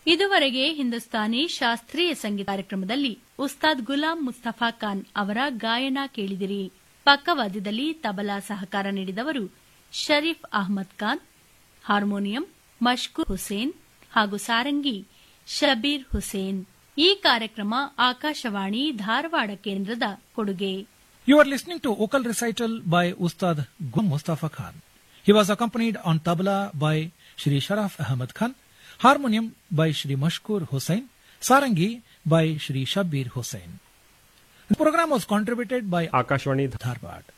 ಇದುವರೆಗೆ ಹಿಂದೂಸ್ತಾನಿ ಶಾಸ್ತ್ರೀಯ ಸಂಗೀತ ಕಾರ್ಯಕ್ರಮದಲ್ಲಿ ಉಸ್ತಾದ್ ಗುಲಾಂ ಮುಸ್ತಫಾ ಖಾನ್ ಅವರ ಗಾಯನ ಕೇಳಿದಿರಿ ಪಕ್ಕವಾದ್ಯದಲ್ಲಿ ತಬಲಾ ಸಹಕಾರ ನೀಡಿದವರು ಶರೀಫ್ ಅಹ್ಮದ್ ಖಾನ್ ಹಾರ್ಮೋನಿಯಂ ಮಷ್ಕೂರ್ ಹುಸೇನ್ ಹಾಗೂ ಸಾರಂಗಿ ಶಬೀರ್ ಹುಸೇನ್ ಈ ಕಾರ್ಯಕ್ರಮ ಆಕಾಶವಾಣಿ ಧಾರವಾಡ ಕೇಂದ್ರದ ಕೊಡುಗೆ You are listening to vocal recital by Ustad Gum Mustafa Khan. He was accompanied on tabla by Shri Sharaf Ahmad Khan, harmonium by Shri Mashkur Hussain, sarangi by Shri Shabir Hussain. The program was contributed by Akashvani Dharwad.